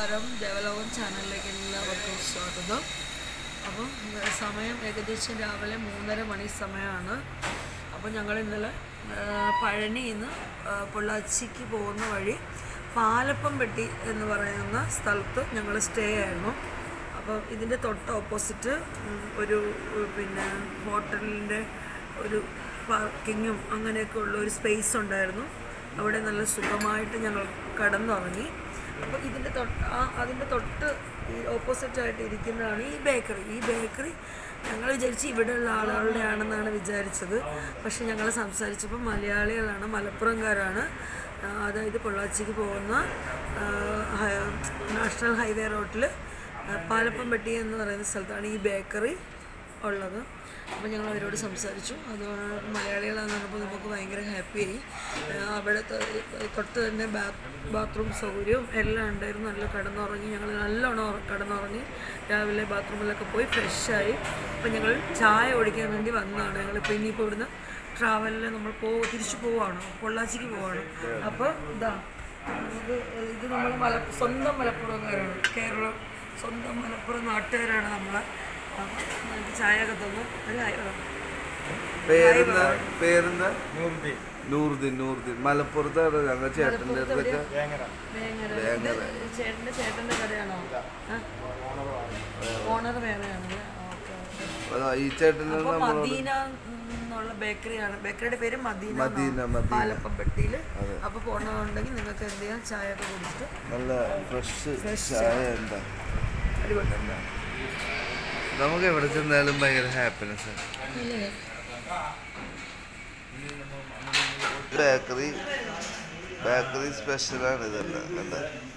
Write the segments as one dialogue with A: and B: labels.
A: നമസ്കാരം ദേവലോകം ചാനലിലേക്ക് എല്ലാവർക്കും സ്വാഗതം അപ്പം ഏ, സമയം ഏകദേശം രാവിലെ മൂന്നര മണി സമയമാണ് അപ്പോൾ ഞങ്ങൾ ഇന്നലെ ഏ, പഴനിയിൽ നിന്ന് ഏ, പൊള്ളാച്ചിക്ക് പോകുന്ന വഴി പാലപ്പംപെട്ടി എന്ന് പറയുന്ന സ്ഥലത്ത് ഞങ്ങൾ സ്റ്റേ ആയിരുന്നു അപ്പോൾ ഇതിൻ്റെ തൊട്ട് ഓപ്പോസിറ്റ് ഉം, ഒരു ഉം, പിന്നെ ഹോട്ടലിൻ്റെ ഒരു പാർക്കിങ്ങും അങ്ങനെയൊക്കെ ഉള്ള ഒരു സ്പേസ് ഉണ്ടായിരുന്നു അവിടെ നല്ല സുഖമായിട്ട് ഞങ്ങൾ കടന്നുറങ്ങി അപ്പോൾ ഇതിൻ്റെ തൊട്ട് ആ അതിൻ്റെ തൊട്ട് ഈ ഓപ്പോസിറ്റ് ആയിട്ട് ഇരിക്കുന്നതാണ് ഈ ബേക്കറി ഈ ബേക്കറി ഞങ്ങൾ വിചാരിച്ച് ഇവിടെയുള്ള ആളുകളുടെ ആണെന്നാണ് വിചാരിച്ചത് പക്ഷെ ഞങ്ങൾ സംസാരിച്ചപ്പോൾ മലയാളികളാണ് മലപ്പുറംകാരാണ് ആ, അതായത് പൊള്ളാച്ചിക്ക് പോകുന്ന ആ, ഹൈ- നാഷണൽ ഹൈവേ റോഡിൽ പാലപ്പംപെട്ടി എന്ന് പറയുന്ന സ്ഥലത്താണ് ഈ ബേക്കറി ഉള്ളത് അപ്പോൾ ഞങ്ങൾ അവരോട് സംസാരിച്ചു അത് മലയാളികളാണെന്ന് പറഞ്ഞപ്പോൾ നമുക്ക് ഭയങ്കര ഹാപ്പിയായി അവിടെ തൊട്ട് തന്നെ ബാത്ത് ബാത്റൂം സൗകര്യവും എല്ലാം ഉണ്ടായിരുന്നു നല്ല കിടന്നുറങ്ങി ഞങ്ങൾ നല്ലോണം ഉറ- കിടന്നുറങ്ങി രാവിലെ ബാത്റൂമിലൊക്കെ പോയി ഫ്രഷായി അപ്പോൾ ഞങ്ങൾ ചായ കുടിക്കാൻ വേണ്ടി വന്നതാണ് ഞങ്ങളിപ്പോൾ ഇനിയിപ്പോൾ ഇവിടുന്ന് ട്രാവലിൽ നമ്മൾ പോ തിരിച്ചു പോവാണ് പൊള്ളാച്ചിക്ക് പോവാണ് അപ്പോൾ ഇതാ ഇത് ഇത് നമ്മൾ മല സ്വന്തം മലപ്പുറംകാരാണ് കേരളം സ്വന്തം മലപ്പുറം നാട്ടുകാരാണ് നമ്മളെ അപ്പം നമുക്ക് ചായയൊക്കെ തന്നു ഒരു ഹായ് പറ.
B: പേരെന്താ പേരെന്താ നൂറുദ്ദീൻ നൂറുദ്ദീൻ മലപ്പുറത്താണ് ഞങ്ങൾ ചേട്ടൻ്റെ അടുത്തൊക്കെ
A: വേങ്ങര ഇത് ചേട്ടൻ്റെ ചേട്ടൻ്റെ കടയാണോ ആ? ഓണർ വേറെയാണല്ലേ ഓക്കെ ഓക്കെ
B: അതാ ഈ ചേട്ടൻ്റെ
A: അപ്പോൾ
B: നമ്മളോട്
A: മദീന എന്നുള്ള ബേക്കറിയാണ് ബേക്കറിയുടെ പേര് മദീന
B: മദീന,
A: എന്നാണ്.
B: മദീന.
A: പാലപ്പപ്പെട്ടിയിൽ അപ്പോൾ പോകണമെന്നുണ്ടെങ്കിൽ നിങ്ങൾക്ക് എന്ത് ചെയ്യാം ചായയൊക്കെ കുടിച്ചിട്ട്
B: നല്ല ഫ്രഷ്
A: Fresh
B: ചായ എന്താ
A: അടിപൊളി
B: നമുക്ക് എവിടെ ചെന്നാലും ഭയങ്കര ഹാപ്പിനെസ് ആണ്
A: അല്ലേ
B: ബേക്കറി ബേക്കറി സ്പെഷ്യലാണ് ഇതെല്ലാം കണ്ട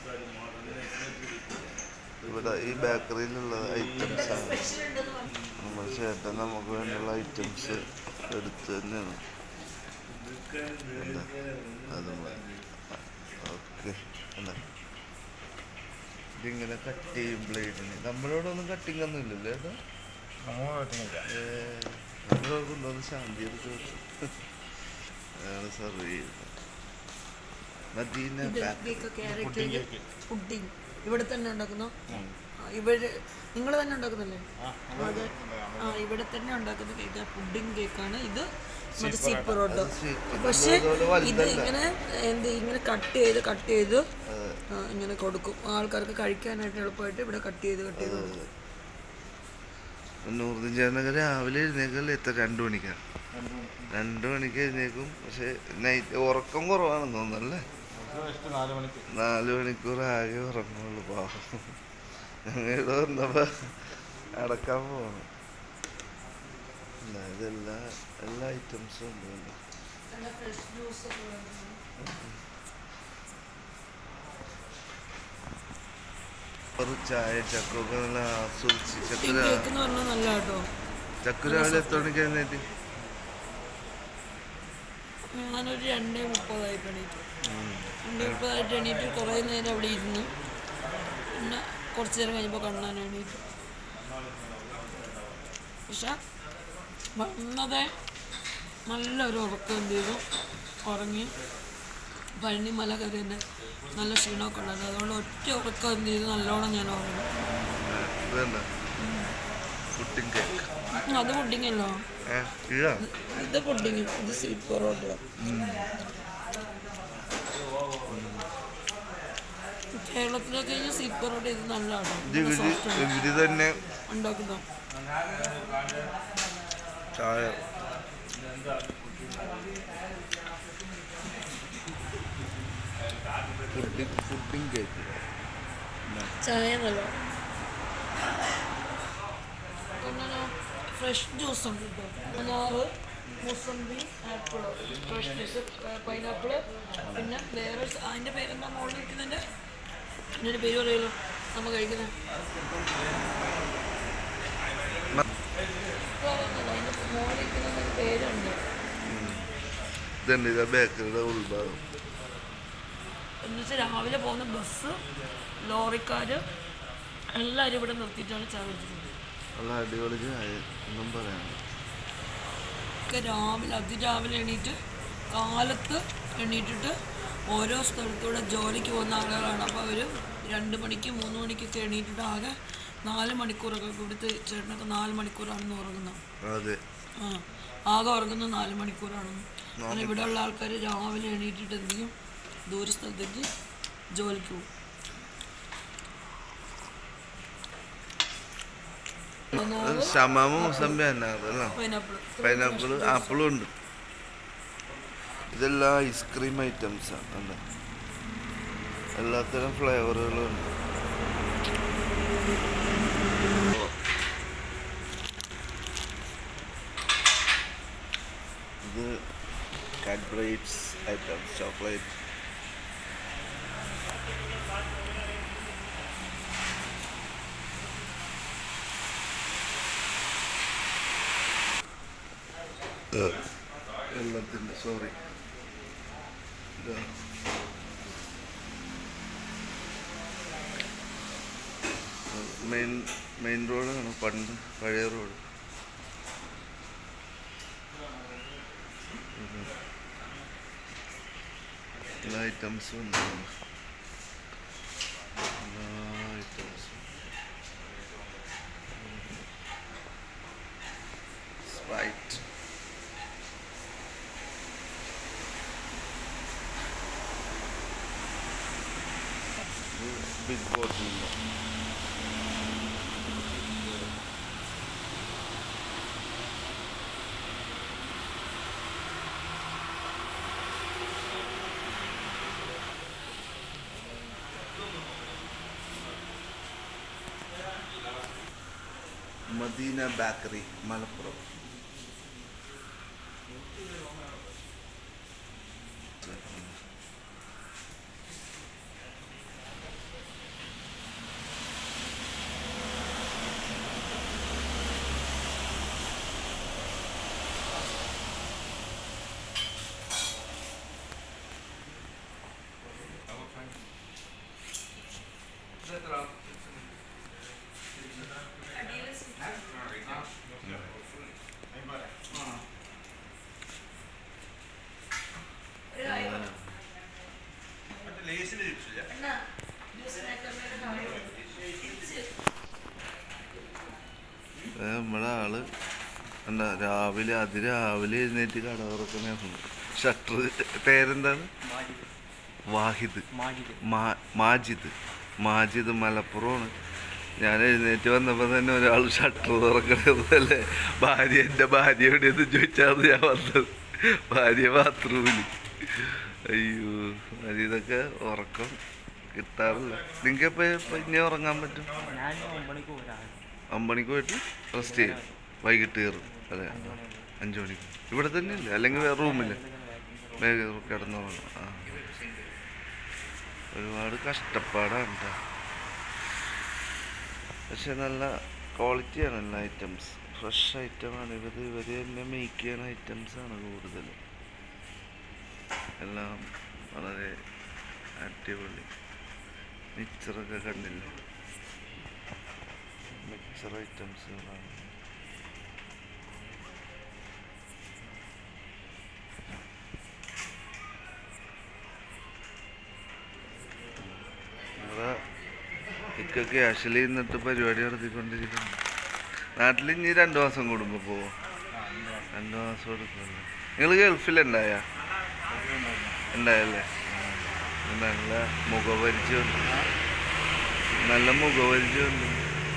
B: ഇവിടെ ഈ ബേക്കറിയിലുള്ള ഐറ്റംസ് ആണ് നമ്മൾ ചേട്ടൻ നമുക്ക് വേണ്ടിയുള്ള ഐറ്റംസ് എടുത്തു തന്നെയാണ് കണ്ടോ? അത് ഓക്കെ അല്ല ഇതിങ്ങനെ കട്ട് ചെയ്യും ബ്ലേഡിന് നമ്മളോടൊന്നും കട്ടിങ് ഒന്നും ഇല്ലല്ലോ ഏട്ടാ ഏ, നമ്മളോട് കൊണ്ടുവന്ന് ശാന്തി എടുത്ത് വെച്ചു അതാണ് സർവ് ചെയ്യുന്നത് മദീന
A: ഇത്
B: ബാ-
A: കേക്ക് ക്യാരറ്റ് പുഡിംഗ് ഇവിടെ തന്നെ ഉണ്ടാക്കുന്നു ഇവിടെ നിങ്ങൾ തന്നെ ഉണ്ടാക്കുന്നില്ലേ അതെ ആ ഇവിടെ തന്നെ ഉണ്ടാക്കുന്ന കേക്ക് പുഡിംഗ് കേക്കാണ് ഇത് മറ്റേ സ്വീറ്റ് പൊറോട്ട
B: അത് sweet.
A: പക്ഷേ
B: ഇതുപോലെ
A: ഇത്
B: വലുതല്ല.
A: ഇങ്ങനെ എന്ത് ഇങ്ങനെ കട്ട് ചെയ്ത് കട്ട് ചെയ്ത് ആ, ഇങ്ങനെ കൊടുക്കും ആൾക്കാർക്ക് കഴിക്കാനായിട്ട് എളുപ്പമായിട്ട് ഇവിടെ കട്ട് ചെയ്ത് കട്ട് ചെയ്ത് കൊടുക്കും
B: നൂറുദ്ദീൻ ചേട്ടനൊക്കെ രാവിലെ എഴുന്നേക്കല്ലേ എത്ര രണ്ടു മണിക്കാണ് രണ്ടു മണിക്ക് എഴുന്നേക്കും പക്ഷെ നൈറ്റ് ഉറക്കം കുറവാണെന്ന് തോന്നുന്നല്ലേ നാല് മണിക്കൂർ ആകെ ഉറങ്ങുള്ളൂ പാവം ഞങ്ങൾ ഇവിടെ വന്നപ്പോ അടക്കാൻ പോകണം ഇതെല്ലാ എല്ലാ ഐറ്റംസും ഉണ്ട് ഇതില്.
A: നല്ല ഫ്രഷ് ജ്യൂസ് ഒക്കെ വേണം.
B: ഒരു ചായ ചക്കൊക്കെ നല്ല ആസ്വദിച്ച്
A: ഈ
B: ചക്കര
A: കേക്ക് എന്ന് പറഞ്ഞാൽ നല്ല കേട്ടോ
B: ചക്കര രാവിലെ എത്ര മണിക്ക് എഴുന്നേറ്റ്
A: ഞാനൊരു രണ്ടേ മുപ്പതായി എണീറ്റു രണ്ടേ മുപ്പതായിട്ട് എണീറ്റ് കുറേ നേരം അവിടെ ഇരുന്നു പിന്നെ കുറച്ച് നേരം കഴിഞ്ഞപ്പോൾ കണ്ണാൻ എണീറ്റു പക്ഷെ വന്നതേ നല്ലൊരു ഉറക്കം എന്ത് ചെയ്തു ഉറങ്ങി പഴനി മല കയറി തന്നെ നല്ല ക്ഷീണമൊക്കെ ഉണ്ടായിരുന്നു അതുകൊണ്ട് ഒറ്റ ഉറക്കം എന്ത് ചെയ്തു നല്ലോണം ഞാൻ ഉറങ്ങി
B: ഇതല്ല പുട്ടിങ് കേക്ക്
A: ഉം, അത് പുഡിങ്ങല്ലോ
B: ഏ ഇതാ
A: ഇത് പുഡിങ് ഇത് സ്വീറ്റ് പൊറോട്ട കേരളത്തിലൊക്കെ കഴിഞ്ഞാൽ സ്വീറ്റ് പൊറോട്ട ഇത് നല്ലതാണ്
B: ഇത് ഇവര് ഇവര് തന്നെ
A: ഉണ്ടാക്കുന്ന
B: ചായ പുഡിങ് പുഡിങ് കേക്ക്
A: ചായ നല്ല ഫ്രഷ് ജ്യൂസ് ഉണ്ട് കേട്ടോ അനാറ് മുസമ്പി ആപ്പിൾ ഫ്രഷ് ജ്യൂസ് പൈനാപ്പിൾ പിന്നെ വേറെ ഒരു സ- അതിൻ്റെ പേരെന്താ മുകളിൽ ഇരിക്കുന്നതിൻ്റെ അതിൻ്റെ പേര് പറയുമല്ലോ നമ്മൾ കഴിക്കുന്നത് അതിൻ്റെ മുകളിൽ ഇരിക്കുന്നതിൻ്റെ പേരുണ്ട്
B: ഇതുണ്ട് ഇതാ ബേക്കറിയുടെ ഉൾഭാഗം
A: എന്നുവെച്ചാൽ രാവിലെ പോകുന്ന ബസ് ലോറിക്കാർ എല്ലാവരും ഇവിടെ നിർത്തിയിട്ടാണ് ചായ കുടിച്ചിട്ടുണ്ട്
B: നല്ല അടിപൊളി ചായ ഒന്നും പറയാനില്ല
A: ഒക്കെ രാവിലെ അതിരാവിലെ എണീറ്റ് കാലത്ത് എണീറ്റിട്ട് ഓരോ സ്ഥലത്തൂടെ ജോലിക്ക് പോകുന്ന ആളുകളാണ് അപ്പോൾ അവർ രണ്ട് മണിക്ക് മൂന്ന് മണിക്കൊക്കെ എണീറ്റിട്ട് ആകെ നാല് മണിക്കൂറൊക്കെ ഇവിടുത്തെ ചേട്ടനൊക്കെ നാല് മണിക്കൂറാണെന്ന് ഉറങ്ങുന്നത്
B: അതെ
A: ആ ആകെ ഉറങ്ങുന്നത് നാല് മണിക്കൂറാണെന്ന് കാരണം ഇവിടെ ഉള്ള ആൾക്കാർ രാവിലെ എണീറ്റിട്ട് എന്ത് ചെയ്യും ദൂര സ്ഥലത്തേക്ക് ജോലിക്ക് പോകും
B: ഷമാമ മുസമ്പി തന്നെ
A: പൈനാപ്പിൾ
B: പൈനാപ്പിൾ ആപ്പിളും ഉണ്ട് ഇതെല്ലാം ഐസ്ക്രീം ഐറ്റംസ് ആണ് അല്ല എല്ലാത്തരം ഫ്ലേവറുകളും ഉണ്ട് ഇത് കാഡ്ബ്രൈറ്റ്സ് ഐറ്റംസ് ചോക്ലേറ്റ് വെള്ളത്തിൻ്റെ സോറി മെയിൻ മെയിൻ റോഡാണ് പണ്ട് പഴയ റോഡ് എല്ലാ ഐറ്റംസും ഉണ്ട് എല്ലാ ഐറ്റംസും Sprite big bottle Madina bakery Malappuram ഏ, നമ്മുടെ ആള് എന്താ രാവിലെ അതിരാവിലെ എഴുന്നേറ്റ് കട തുറക്കുന്ന ഷട്ടർ പേരെന്താണ് വാഹിദ് മാ- മാജിദ് മാജിദ് മലപ്പുറമാണ് ഞാൻ എഴുന്നേറ്റ് വന്നപ്പോൾ തന്നെ ഒരാൾ ഷട്ടർ തുറക്കണതല്ലേ ഭാര്യ എൻ്റെ ഭാര്യ എവിടെയെന്ന് ചോദിച്ചാൽ ഞാൻ വന്നത് ഭാര്യ ബാത്റൂമിൽ അയ്യോ അത് ഇതൊക്കെ ഉറക്കം കിട്ടാറില്ല നിങ്ങൾക്ക് എപ്പോൾ ഇനി ഉറങ്ങാൻ പറ്റും
C: ഞാൻ ഒമ്പണിക്ക് പോരാണ്
B: അമ്പണിക്ക് പോയിട്ട് റെസ്റ്റ് ചെയ്യും വൈകിട്ട് കയറും അതെ അഞ്ച് മണിക്ക് ഇവിടെ തന്നെ ഇല്ല അല്ലെങ്കിൽ വേറെ റൂമില്ല വേഗം കിടന്നുറങ്ങും ആ ഒരുപാട് കഷ്ടപ്പാടാണ് കേട്ടോ പക്ഷെ നല്ല ക്വാളിറ്റിയാണ് എല്ലാ ഐറ്റംസ് ഫ്രഷ് ഐറ്റമാണ് ഇവർ ഇവർ തന്നെ മേക്ക് ചെയ്യുന്ന ഐറ്റംസാണ് കൂടുതൽ എല്ലാം വളരെ അടിപൊളി മിക്സറൊക്കെ കണ്ടില്ലേ മിക്സർ ഐറ്റംസുകളാണ് ഇവിടെ ഇക്ക ക്യാഷിൽ നിന്നിട്ട് പരിപാടി നടത്തിക്കൊണ്ടിരിക്കുന്നു നാട്ടിൽ ഇനി രണ്ടു മാസം കൂടുമ്പോൾ പോവോ രണ്ടു മാസം എടുക്കുമല്ലോ നിങ്ങൾ ഗൾഫിലുണ്ടായ ഉണ്ടായല്ലേ ആ. നല്ല മുഖപരിചയമുണ്ട് നല്ല മുഖപരിചയമുണ്ട്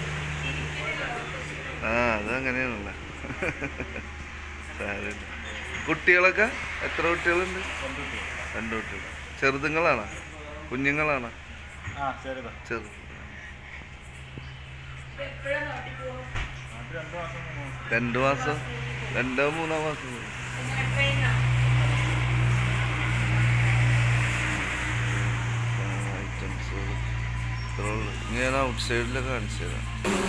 B: ആ അതങ്ങനെയാണല്ലോ സാരമില്ല കുട്ടികളൊക്കെ എത്ര കുട്ടികളുണ്ട് രണ്ട് കുട്ടികൾ ചെറുതുങ്ങളാണോ കുഞ്ഞുങ്ങളാണോ
C: ആ ചെറുതാ
B: ചെറു
C: അത് രണ്ട് മാസം മുമ്പ്
B: രണ്ട് മാസം രണ്ടോ മൂന്നോ മാസം ഐറ്റംസുകൾ ഇത്രേ ഉള്ളൂ ഇനി ഞാൻ ഔട്ട് സൈഡിലൊക്കെ കാണിച്ചു തരാം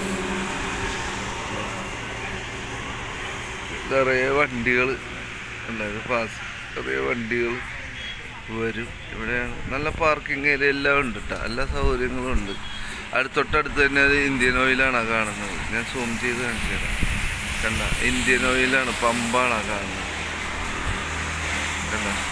B: നിറയെ വണ്ടികൾ ഉണ്ടായത് പാസ് നിറയെ വണ്ടികൾ വരും ഇവിടെയാണ് നല്ല പാർക്കിംഗ് ഏരിയ എല്ലാം ഉണ്ട് കേട്ടോ എല്ലാ സൗകര്യങ്ങളും ഉണ്ട് അടുത്ത് തൊട്ടടുത്ത് തന്നെ ഒരു ഇന്ത്യൻ ഓയിലാണ് ആ കാണുന്നത് ഞാൻ സൂം ചെയ്ത് കാണിച്ചു തരാം കണ്ട ഇന്ത്യൻ ഓയിലാണ് പമ്പാണ് ആ കാണുന്നത് കണ്ട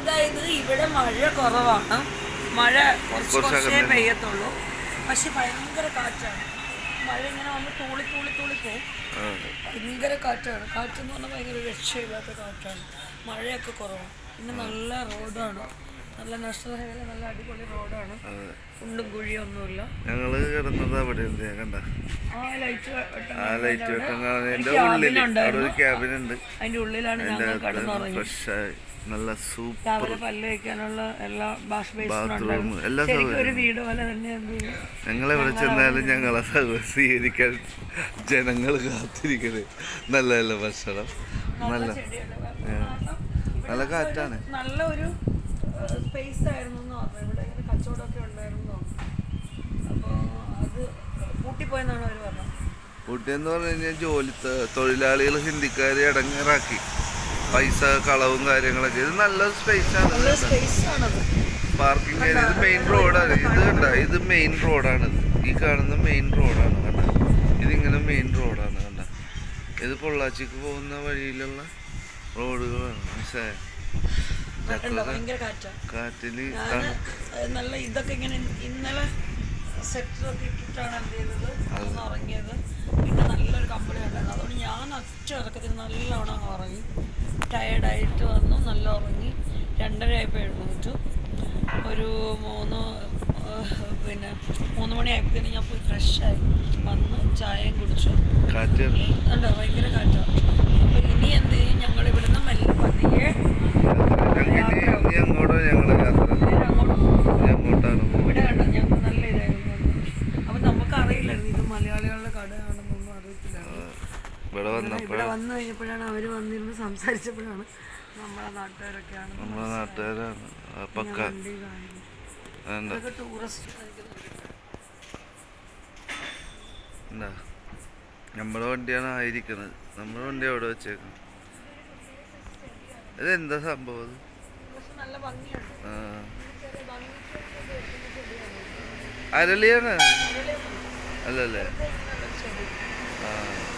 A: അതായത് ഇവിടെ മഴ കുറവാണ് മഴ കുറച്ച്
B: കുറച്ച്
A: കുറച്ചേ
B: അകലെ.
A: പെയ്യത്തുള്ളൂ പക്ഷെ ഭയങ്കര കാറ്റാണ് മഴ ഇങ്ങനെ വന്ന് തൂളി തൂളി തൂളി പോകും
B: ആ.
A: ഭയങ്കര കാറ്റാണ് കാറ്റെന്ന് പറഞ്ഞാൽ ഭയങ്കര രക്ഷയില്ലാത്ത കാറ്റാണ് മഴയൊക്കെ കുറവാണ് പിന്നെ നല്ല റോഡാണ് നല്ല നാഷണൽ ഹൈവേയിലെ നല്ല അടിപൊളി റോഡാണ്
B: അതെ.
A: കുണ്ടും കുഴിയൊന്നുമില്ല
B: ഞങ്ങള് കിടന്നത് അവിടെ ഉണ്ട് ഞാൻ കണ്ട
A: ആ ലൈറ്റ്
B: ആ ലൈറ്റ് വെട്ടം കാണുന്നതിന്റെ ഉള്ളിൽ അവിടെ ഒരു ക്യാബിൻ ഉണ്ട്
A: അതിന്റെ ഉള്ളിലാണ് ഞങ്ങൾ കിടന്നുറങ്ങി
B: ഫ്രഷായി നല്ല സൂപ്പർ
A: രാവിലെ പല്ല് വയ്ക്കാനുള്ള എല്ലാ വാഷ് ബേസിനും
B: ബാത്റൂം എല്ലാ
A: ശരിക്കും ഒരു
B: സൗകര്യം
A: വീട് പോലെ തന്നെയാണ് ഇത്.
B: ഞങ്ങൾ എവിടെ ചെന്നാലും ഞങ്ങളെ സൗ- സ്വീകരിക്കാൻ ജനങ്ങൾ കാത്തിരിക്കുന്നത് നല്ല നല്ല ഭക്ഷണം നല്ല
A: ചെടിയുണ്ട്.
B: ആ. നല്ല കാറ്റാണ്
A: നല്ല ഒരു സ്പേസ് ആയിരുന്നു എന്ന് പറഞ്ഞു ഇവിടെ ഇങ്ങനെ കച്ചവടമൊക്കെ ഉണ്ടായിരുന്നു അപ്പോൾ അത് പൂട്ടിപ്പോയെന്നാണ് അവർ പറഞ്ഞത്
B: ഊട്ടി എന്ന് പറഞ്ഞു കഴിഞ്ഞാൽ ജോലി ത- തൊഴിലാളികൾ ഹിന്ദിക്കാരെ അടങ്ങറാക്കി പൈസ കളവും കാര്യങ്ങളൊക്കെ ഇത് നല്ലൊരു സ്പേസ് ആണ്
A: നല്ല സ്പേസ് ആണത്
B: പാർക്കിംഗ് ഏരിയ ഇത് മെയിൻ റോഡാണ് ഇത് കണ്ട ഇത് മെയിൻ റോഡാണ് ഈ കാണുന്ന മെയിൻ റോഡാണ് കണ്ട ഇതിങ്ങനെ മെയിൻ റോഡാണ് കണ്ട ഇത് പൊള്ളാച്ചിക്ക് പോകുന്ന വഴിയിലുള്ള റോഡുകളാണ് മനസ്സിലായോ
A: ഉണ്ടോ? ഭയങ്കര കാറ്റാണ്
B: കാറ്റില്
A: ഞാൻ
B: തണു-
A: നല്ല ഇതൊക്കെ ഇങ്ങനെ ഇന്നലെ സെറ്ററൊക്കെ ഇട്ടിട്ടാണ് എന്ത് ചെയ്തത് ഒന്ന് ഉറങ്ങിയത് പിന്നെ നല്ലൊരു കമ്പനി ഉണ്ടായിരുന്നു അതുകൊണ്ട് ഞാൻ ഒറ്റ ഇറക്കത്തിന് നല്ലോണം അങ്ങ് ഉറങ്ങി ടയർഡായിട്ട് വന്നു നല്ല ഉറങ്ങി രണ്ടര ആയപ്പോൾ എഴുന്നേറ്റു ഒരു മൂന്ന് ഏഹ്, പിന്നെ മൂന്ന് മണിയായപ്പോഴത്തേനും ഞാൻ പോയി ഫ്രഷായി വന്ന് ചായയും കുടിച്ചു
B: കാറ്റ്
A: ഇനി ഉണ്ടോ ഭയങ്കര കാറ്റാണ് അപ്പോൾ ഇനി എന്ത് ചെയ്യും ഞങ്ങൾ ഇവിടുന്ന് മെല്ലെ പതിയെ
B: ഞങ്ങൾ ഇനി ഇനി അങ്ങോട്ടോ ഞങ്ങളെ യാത്ര
A: നേരെ അങ്ങോട്ട് പോകും
B: ഇനി അങ്ങോട്ടാണ് പോകുന്നത്
A: ഇവിടെ കണ്ടോ ഞങ്ങൾക്ക് നല്ല ഇതായിരുന്നു അപ്പൊ നമുക്ക് അറിയില്ലായിരുന്നു ഇത് മലയാളികളുടെ കടയാണെന്നൊന്നും അറിയത്തില്ലായിരുന്നു
B: ഇവിടെ
A: ഇവിടെ
B: വന്നപ്പോഴാണ്
A: വന്നു കഴിഞ്ഞപ്പോഴാണ് അവർ വന്നിരുന്ന് സംസാരിച്ചപ്പോഴാണ് നമ്മളെ നാട്ടുകാരൊക്കെയാണ്
B: നമ്മളെ നാട്ടുകാരാണ് ആ പക്ക
A: വണ്ടി കാണുന്നത്
B: വേണ്ട
A: ഇതൊക്കെ ടൂറിസ്റ്റ്
B: എന്താ നമ്മുടെ വണ്ടിയാണ് ആയിരിക്കുന്നത് നമ്മുടെ വണ്ടി അവിടെ വെച്ചേക്കുന്നത് ഇതെന്താ സംഭവം ഇത്?
A: പക്ഷെ നല്ല ഭംഗിയുണ്ട്
B: ആ.
A: ചെറിയ ഭംഗിക്ക് വെക്കുന്ന ചെടിയാണ്.
B: അരളിയാണ്
A: അതിലെ
B: അല്ലല്ലേ
A: ഇങ്ങനെയുള്ള ചെടി.
B: ആ.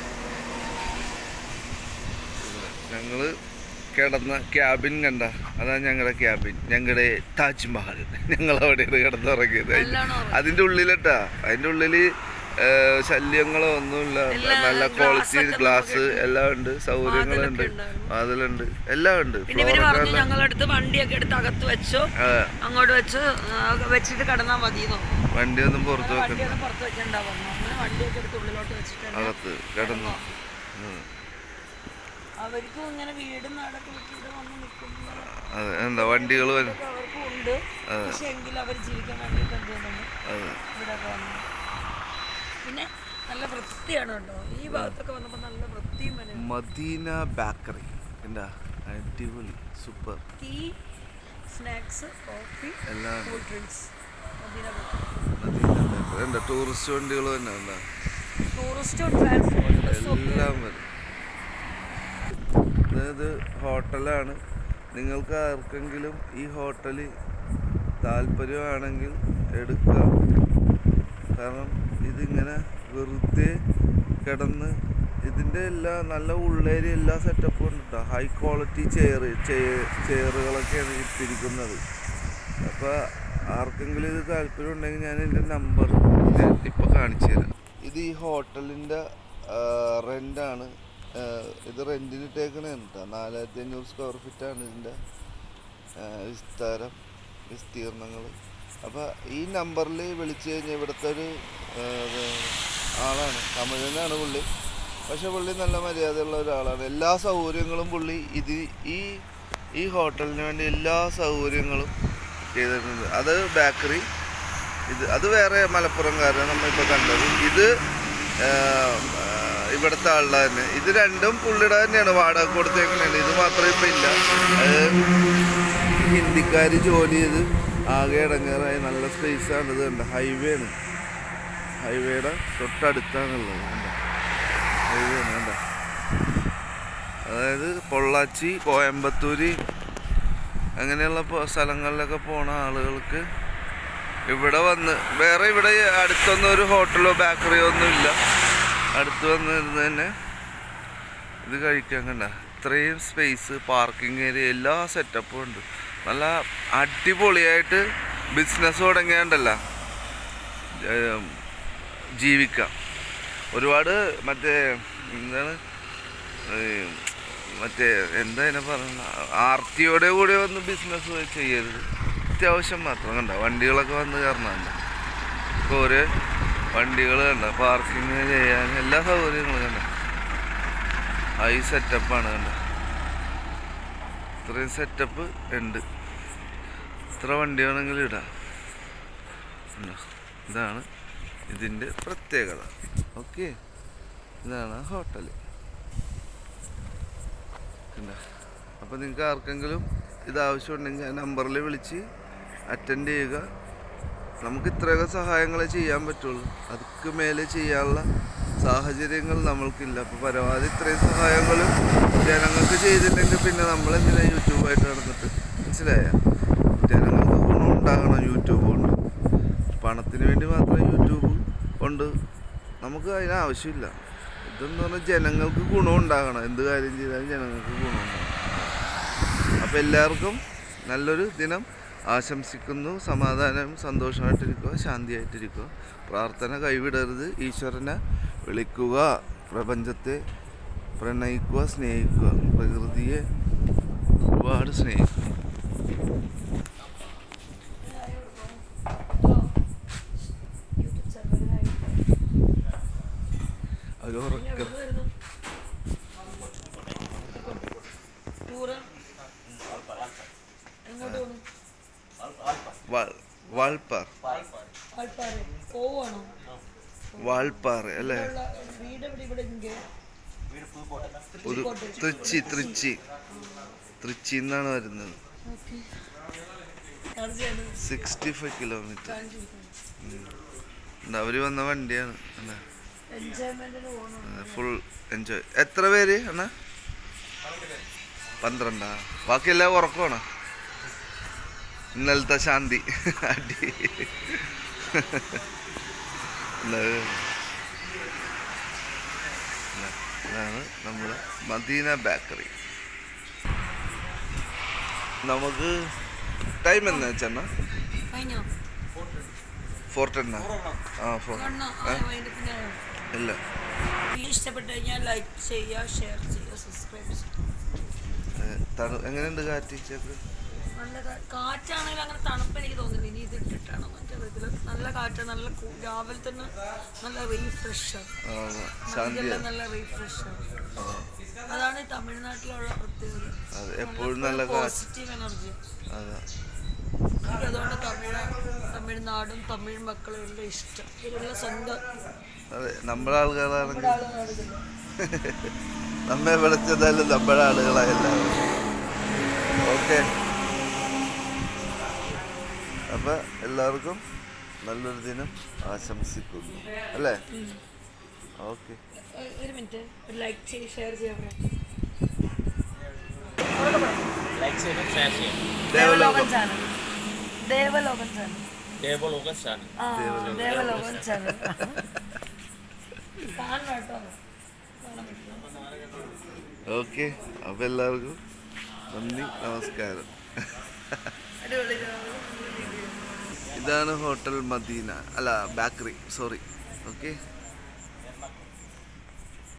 B: ഞങ്ങള് കിടന്ന ക്യാബിൻ കണ്ട അതാണ് ഞങ്ങളുടെ ക്യാബിൻ ഞങ്ങളുടെ താജ്മഹൽ ഞങ്ങൾ അവിടെയാണ് കിടന്നുറങ്ങിയത് അതിന്റെ-
A: നല്ലോണം
B: അതിന്റെ ഉള്ളിലട്ടാ അതിന്റെ ഉള്ളില് ഏ, ശല്യങ്ങളോ ഒന്നുമില്ല
A: എല്ലാം
B: നല്ല
A: glass
B: ക്വാളിറ്റി
A: ഒക്കെ
B: ഗ്ലാസ്
A: നമുക്ക്
B: എല്ലാം ഉണ്ട് സൗകര്യങ്ങളുണ്ട്
A: വാതിലൊക്കെ ഉണ്ടായിരുന്നു.
B: അതിലുണ്ട് എല്ലാം ഉണ്ട്
A: പിന്നെ ഇവര്
B: ഫ്ലോറൊക്കെ
A: പറഞ്ഞു
B: നല്ല-
A: ഞങ്ങളടുത്ത് വണ്ടിയൊക്കെ എടുത്ത് അകത്ത് വെച്ചോ
B: ആ,
A: അങ്ങോട്ട് വെച്ച് ആ, വെച്ചിട്ട് കിടന്നാൽ മതിയെന്നോ
B: വണ്ടിയൊന്നും പുറത്ത് വെക്കണ്ട
A: വണ്ടിയൊന്നും പുറത്ത് വെക്കണ്ട പറഞ്ഞു അങ്ങനെ വണ്ടിയൊക്കെ എടുത്ത് ഉള്ളിലോട്ട് വെച്ചിട്ട് തന്നെ
B: അകത്ത് കിടന്നു ഉം.
A: അവർക്കും ഇങ്ങനെ വീടും നാടൊക്കെ വിട്ടിട്ട് വന്ന് നിൽക്കുമ്പോൾ
B: അതെ എന്താ വണ്ടികൾ വരും
A: അവർക്കും ഉണ്ട് പക്ഷെ എങ്കിലും അവർ ജീവിക്കാൻ വേണ്ടിയിട്ട് എന്ത് ചെയ്യുന്നുണ്ട്
B: അതെ
A: ഇവിടെ വന്നു പിന്നെ നല്ല വൃത്തിയാണ് കേട്ടോ ഈ ഭാഗത്തൊക്കെ വന്നപ്പോൾ നല്ല വൃത്തിയും മനസ്സിലായി
B: മദീന ബേക്കറി എന്താ അടിപൊളി സൂപ്പർ
A: ടീ സ്നാക്സ് കോഫി
B: എല്ലാം
A: കൂൾ ഡ്രിങ്ക്സ്
B: മദീന ബേക്കറി എന്താ ടൂറിസ്റ്റ് വണ്ടികൾ തന്നെ എന്താ
A: ടൂറിസ്റ്റും ട്രാൻസ്പോർട്ട് ബസ്സും ഒക്കെ
B: എല്ലാം വരും ഇത് ഹോട്ടലാണ് നിങ്ങൾക്ക് ആർക്കെങ്കിലും ഈ ഹോട്ടലിൽ താല്പര്യമാണെങ്കിൽ എടുക്കാം കാരണം ഇതിങ്ങനെ വെറുതെ കിടന്ന് ഇതിൻ്റെ എല്ലാ നല്ല ഉള്ളേരി എല്ലാ സെറ്റപ്പും ഉണ്ട് കേട്ടോ ഹൈ ക്വാളിറ്റി ചെയർ ചെയറുകളൊക്കെയാണ് ഇട്ടിരിക്കുന്നത് അപ്പോൾ ആർക്കെങ്കിലും ഇത് താല്പര്യം ഉണ്ടെങ്കിൽ ഞാൻ എൻ്റെ നമ്പർ ഞാൻ ഇപ്പോൾ കാണിച്ചു തരാം ഇത് ഈ ഹോട്ടലിൻ്റെ റെൻ്റാണ് ഇത് റെൻറ്റിന് ഇട്ടേക്കണേണ് കേട്ടോ നാലായിരത്തി അഞ്ഞൂറ് സ്ക്വയർ ഫീറ്റാണ് ഇതിൻ്റെ വിസ്താരം വിസ്തീർണങ്ങൾ അപ്പോൾ ഈ നമ്പറിൽ വിളിച്ചു കഴിഞ്ഞാൽ ഇവിടുത്തെ ഒരു ആ, ഇത് ആളാണ് തമിഴനാണ് പുള്ളി പക്ഷെ പുള്ളി നല്ല മര്യാദയുള്ള ഒരാളാണ് എല്ലാ സൗകര്യങ്ങളും പുള്ളി ഇത് ഈ ഈ ഹോട്ടലിന് വേണ്ടി എല്ലാ സൗകര്യങ്ങളും ചെയ്തിട്ടുണ്ട് അത് ബേക്കറി ഇത് അത് വേറെ മലപ്പുറംകാരാണ് നമ്മളിപ്പോൾ കണ്ടത് ഇത് ആ, ആ, ഇവിടുത്തെ ആളുടെ തന്നെ ഇത് രണ്ടും പുള്ളിയുടെ തന്നെയാണ് വാടക കൊടുത്തേക്കുന്നതാണ് ഇത് മാത്രമേ ഇപ്പം ഇല്ല അത് ഹിന്ദിക്കാർ ജോലി ചെയ്ത് ആകെ ഇടങ്ങേറായി നല്ല സ്പേസാണ് ഇത് കണ്ട ഹൈവേ ആണ് ഹൈവേയുടെ തൊട്ടടുത്താണുള്ളത് കണ്ട ഹൈവേ ആണ് കണ്ട അതായത് പൊള്ളാച്ചി കോയമ്പത്തൂര് അങ്ങനെയുള്ള പോ- സ്ഥലങ്ങളിലൊക്കെ പോണ ആളുകൾക്ക് ഇവിടെ വന്ന് വേറെ ഇവിടെ അടുത്തൊന്നും ഒരു ഹോട്ടലോ ബേക്കറിയോ ഒന്നും ഇല്ല അടുത്ത് വന്നിരുന്ന് തന്നെ ഇത് കഴിക്കാൻ കണ്ട ഇത്രയും സ്പേസ് പാർക്കിംഗ് ഏരിയ എല്ലാ സെറ്റപ്പും ഉണ്ട് നല്ല അടിപൊളിയായിട്ട് ബിസിനസ് തുടങ്ങിയാണ്ടല്ല ഏം, ജീവിക്കാം ഒരുപാട് മറ്റേ എന്താണ് ഈ മറ്റേ എന്താ അതിനെ പറയുന്ന ആർത്തിയോടെ കൂടി വന്ന് ബിസിനസ് ചെയ്യരുത് അത്യാവശ്യം മാത്രം കണ്ട വണ്ടികളൊക്കെ വന്ന് കയറണുണ്ട് ഇപ്പോൾ ഒരു വണ്ടികൾ കണ്ട പാർക്കിങ് ചെയ്യാൻ എല്ലാ സൗകര്യങ്ങളും കണ്ട ഹൈ സെറ്റപ്പാണ് കണ്ട ഇത്രയും സെറ്റപ്പ് ഉണ്ട് ഇത്ര വണ്ടി വേണമെങ്കിലും ഇടാം കണ്ടോ? ഇതാണ് ഇതിൻ്റെ പ്രത്യേകത ഓക്കെ ഇതാണ് ഹോട്ടൽ അപ്പോൾ നിങ്ങൾക്ക് ആർക്കെങ്കിലും ഇത് ആവശ്യമുണ്ടെങ്കിൽ ആ നമ്പറിൽ വിളിച്ച് അറ്റൻഡ് ചെയ്യുക നമുക്ക് ഇത്രയൊക്കെ സഹായങ്ങളെ ചെയ്യാൻ പറ്റുള്ളൂ അതിക്ക് മേലെ ചെയ്യാനുള്ള സാഹചര്യങ്ങൾ നമ്മൾക്കില്ല അപ്പോൾ പരമാവധി ഇത്രയും സഹായങ്ങളും ജനങ്ങൾക്ക് ചെയ്തില്ലെങ്കിൽ പിന്നെ നമ്മൾ എന്തിനാ യൂട്യൂബായിട്ട് നടന്നിട്ട് മനസ്സിലായ ജനങ്ങൾക്ക് ഗുണം ഉണ്ടാകണം യൂട്യൂബ് കൊണ്ട് പണത്തിന് വേണ്ടി മാത്രം യൂട്യൂബ് കൊണ്ട് നമുക്ക് അതിന് ആവശ്യമില്ല ഇതെന്ന് പറഞ്ഞാൽ ജനങ്ങൾക്ക് ഗുണം ഉണ്ടാകണം എന്ത് കാര്യം ചെയ്താലും ജനങ്ങൾക്ക് ഗുണം ഉണ്ടാകണം അപ്പോൾ എല്ലാവർക്കും നല്ലൊരു ദിനം ആശംസിക്കുന്നു സമാധാനം സന്തോഷമായിട്ടിരിക്കുക ശാന്തിയായിട്ടിരിക്കുക പ്രാർത്ഥന കൈവിടരുത് ഈശ്വരനെ വിളിക്കുക പ്രപഞ്ചത്തെ പ്രണയിക്കുക സ്നേഹിക്കുക പ്രകൃതിയെ ഒരുപാട് സ്നേഹിക്കുക അത് ഉറക്കം
A: ടൂറ് എങ്ങോട്ട് പോകുന്നു
B: വാൾ വാൾപ്പാർ
A: ആൾക്കാര് പോവാണോ
B: വാൾപ്പാറ അല്ലേ
A: ഉള്ള വീട് എവിടെ ഇവിടെ ഇங்கே
B: ഒരു തൃച്ചി തൃച്ചി തൃച്ചി എന്നാണ് വരുന്നത്
A: okay charge
B: sixty five kilometre
A: ചെയ്യണം
B: അവർ വന്ന വണ്ടിയാണ്
A: എൻജോയ്മെന്റിന് പോകണം
B: ഫുൾ എൻജോയ് എത്ര പേര് അണ്ണാ പന്ത്രണ്ടാ ബാക്കിയെല്ലാം ഉറക്കമാണ് ഇന്നലത്തെ ശാന്തി അടി ഇല്ല, ഇല്ല, ഇതാണ് നമ്മുടെ മദീന ബേക്കറി നമുക്ക് ടൈം എന്നാ വെച്ചെണ്ണ
A: കഴിഞ്ഞോ
B: ഫോർ ടെണ്ണാ ആ ഫോർ
A: കണ്ണോ ആ അതിന്റെ പിന്നെ
B: ഇല്ല
A: വീഡിയോ ഇഷ്ടപ്പെട്ട് കഴിഞ്ഞാൽ ലൈക്ക് ചെയ്യുക ഷെയർ ചെയ്യുക സബ്സ്ക്രൈബ് ചെയ്യുക
B: ഏ, തണു എങ്ങനെയുണ്ട് കാറ്റ് ചേക്ക്
A: നല്ല കാ- കാറ്റാണെങ്കിൽ അങ്ങനെ തണുപ്പ് എനിക്ക് തോന്നുന്നില്ല ഇനി ഇത് ഇട്ടിട്ടാണ് മറ്റേ ഇതിൽ നല്ല കാറ്റ് നല്ല കൂ- രാവിലെ തന്നെ നല്ല റീഫ്രഷ്
B: ആ, ശാന്തിയാണ്
A: നല്ല റീഫ്രഷ് അതാണ് ഈ തമിഴ്നാട്ടിലുള്ള പ്രത്യേകത
B: അതെ എപ്പോഴും നല്ല കാറ്റ്
A: പോസിറ്റീവ് എനർജി
B: അതാ
A: എനിക്ക് അതുകൊണ്ട് തമിഴ് തമിഴ്നാടും തമിഴ് മക്കളും എല്ലാം ഇഷ്ടം ഇവരെല്ലാം സ്വന്തം
B: അതെ നമ്മുടെ ആളുകളാണെങ്കിൽ
A: ഇവിടെ ആളുകളാണ്
B: നമ്മെ വിളിച്ചതായാലും നമ്മുടെ ആളുകളായെല്ലാവരും ഓക്കെ അപ്പൊ എല്ലാവർക്കും നല്ലൊരു ദിനം ആശംസിക്കുന്നു അല്ലേ ഓക്കെ
A: ഒരു മിനിറ്റ് ഒരു ലൈക്ക് ചെയ്ത് ഷെയർ ചെയ്യാൻ
C: ലൈക്ക് ചെയ്യണം ഷെയർ ചെയ്യണം
A: Devalokan channel Devalokan channel
C: Devaloka channel
A: ആ ദേവലോകൻ ചാനൽ കാണണം കേട്ടോ കാണാൻ പറ്റില്ല
B: ഓക്കെ അപ്പൊ എല്ലാവർക്കും നന്ദി നമസ്കാരം
A: അടിപൊളി
B: ഇതാണ് ഹോട്ടൽ മദീന അല്ല ബേക്കറി സോറി ഓക്കെ